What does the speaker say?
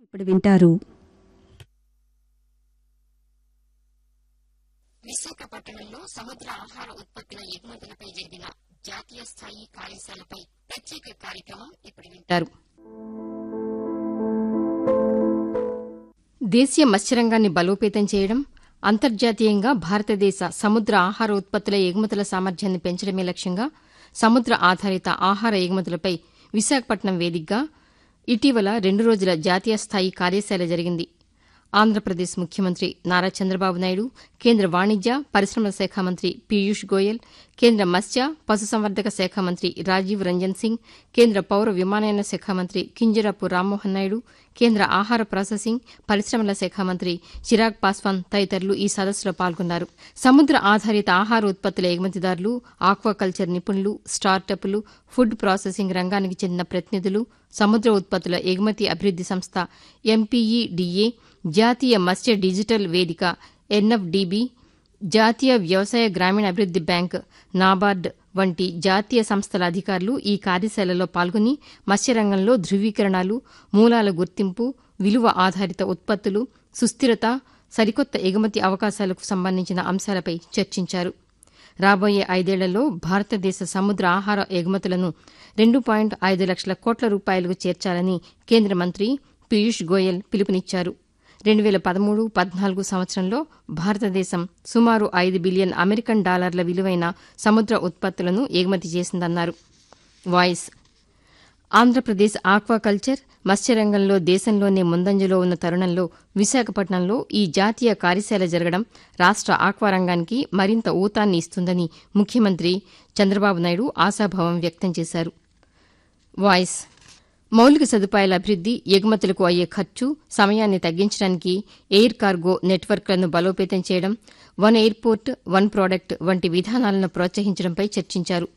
ఇప్పుడు వింటారు విశాఖపట్నంలో సముద్ర ఆహార ఉత్పత్తుల ఎగుమతులపై జరిగిన జాతీయ స్థాయి కార్యశాలపై ప్రత్యేక కార్యక్రమం ఇప్పుడు వింటారు దేశీయ మత్స్యరంగాన్ని బలోపేతం చేయడం అంతర్జాతీయంగా భారతదేశ సముద్ర ఆహార ఉత్పత్తుల ఎగుమతుల సామర్థ్యాన్ని పెంచడమే లక్ష్యంగా సముద్ర ఆధారిత ఆహార ఎగుమతులపై విశాఖపట్నం వేదికగా ఇటీవల రెండు రోజుల జాతీయ స్థాయి కార్యశాల జరిగింది ఆంధ్రప్రదేశ్ ముఖ్యమంత్రి నారా చంద్రబాబు నాయుడు కేంద్ర వాణిజ్య పరిశ్రమల శాఖ మంత్రి పీయూష్ గోయల్ కేంద్ర మత్స్య పశుసంవర్ధక శాఖ మంత్రి రాజీవ్ రంజన్ సింగ్ కేంద్ర పౌర విమానయాన శాఖ మంత్రి కింజరాపు రామ్మోహన్ నాయుడు కేంద్ర ఆహార ప్రాసెసింగ్ పరిశ్రమల శాఖ మంత్రి చిరాగ్ పాస్వాన్ తదితరులు ఈ సదస్సులో పాల్గొన్నారు సముద్ర ఆధారిత ఆహార ఉత్పత్తుల ఎగుమతిదారులు ఆక్వాకల్చర్ నిపుణులు స్టార్టప్లు ఫుడ్ ప్రాసెసింగ్ రంగానికి చెందిన ప్రతినిధులు సముద్ర ఉత్పత్తుల ఎగుమతి అభివృద్ది సంస్థ ఎంపీఈడీఏ జాతీయ మత్స్య డిజిటల్ వేదిక ఎన్ఎఫ్డిబి జాతీయ వ్యవసాయ గ్రామీణ అభివృద్ది బ్యాంక్ నాబార్డ్ వంటి జాతీయ సంస్థల అధికారులు ఈ కార్యశాలలో పాల్గొని మత్స్యరంగంలో ధృవీకరణలు మూలాల గుర్తింపు విలువ ఆధారిత ఉత్పత్తులు సుస్థిరత సరికొత్త ఎగుమతి అవకాశాలకు సంబంధించిన అంశాలపై చర్చించారు రాబోయే ఐదేళ్లలో భారతదేశ సముద్ర ఆహార ఎగుమతులను రెండు పాయింట్ ఐదు లక్షల కోట్ల రూపాయలకు చేర్చాలని కేంద్ర మంత్రి పీయూష్ గోయల్ పిలుపునిచ్చారు రెండు వేల పదమూడు పద్నాలుగు సంవత్సరంలో భారతదేశం సుమారు ఐదు బిలియన్ అమెరికన్ డాలర్ల విలువైన సముద్ర ఉత్పత్తులను ఎగుమతి చేసిందన్నారు వాయిస్ ఆంధ్రప్రదేశ్ ఆక్వాకల్చర్ మత్స్యరంగంలో దేశంలోనే ముందంజలో ఉన్న తరుణంలో విశాఖపట్నంలో ఈ జాతీయ కార్యశాల జరగడం రాష్ట ఆక్వా రంగానికి మరింత ఊతాన్ని ఇస్తుందని ముఖ్యమంత్రి చంద్రబాబు నాయుడు ఆశాభావం వ్యక్తం చేశారు వాయిస్ మౌలిక సదుపాయాల అభివృద్ది ఎగుమతులకు అయ్యే ఖర్చు సమయాన్ని తగ్గించడానికి ఎయిర్ కార్గో నెట్వర్క్లను బలోపేతం చేయడం వన్ ఎయిర్పోర్ట్ వన్ ప్రాడక్ట్ వంటి విధానాలను ప్రోత్సహించడంపై చర్చించారు